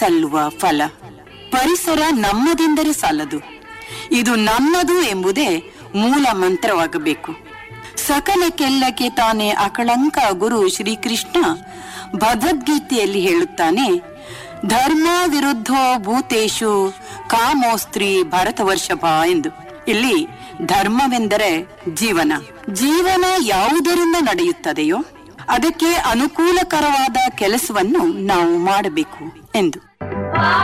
ಸಲ್ಲುವ ಫಲ ಪರಿಸರ ನಮ್ಮದೆಂದರೆ ಸಾಲದು ಇದು ನನ್ನದು ಎಂಬುದೇ ಮೂಲ ಮಂತ್ರವಾಗಬೇಕು ಸಕಲಕ್ಕೆಲ್ಲಕ್ಕೆ ತಾನೇ ಅಕಳಂಕ ಗುರು ಶ್ರೀಕೃಷ್ಣ ಭಗವದ್ಗೀತೆಯಲ್ಲಿ ಹೇಳುತ್ತಾನೆ ಧರ್ಮ ವಿರುದ್ಧೋ ಭೂತೇಶು ಕಾಮೋಸ್ತ್ರಿ ಭರತವರ್ಷಭ ಎಂದು ಇಲ್ಲಿ ಧರ್ಮವೆಂದರೆ ಜೀವನ ಜೀವನ ಯಾವುದರಿಂದ ನಡೆಯುತ್ತದೆಯೋ ಅದಕ್ಕೆ ಅನುಕೂಲಕರವಾದ ಕೆಲಸವನ್ನು ನಾವು ಮಾಡಬೇಕು ಎಂದು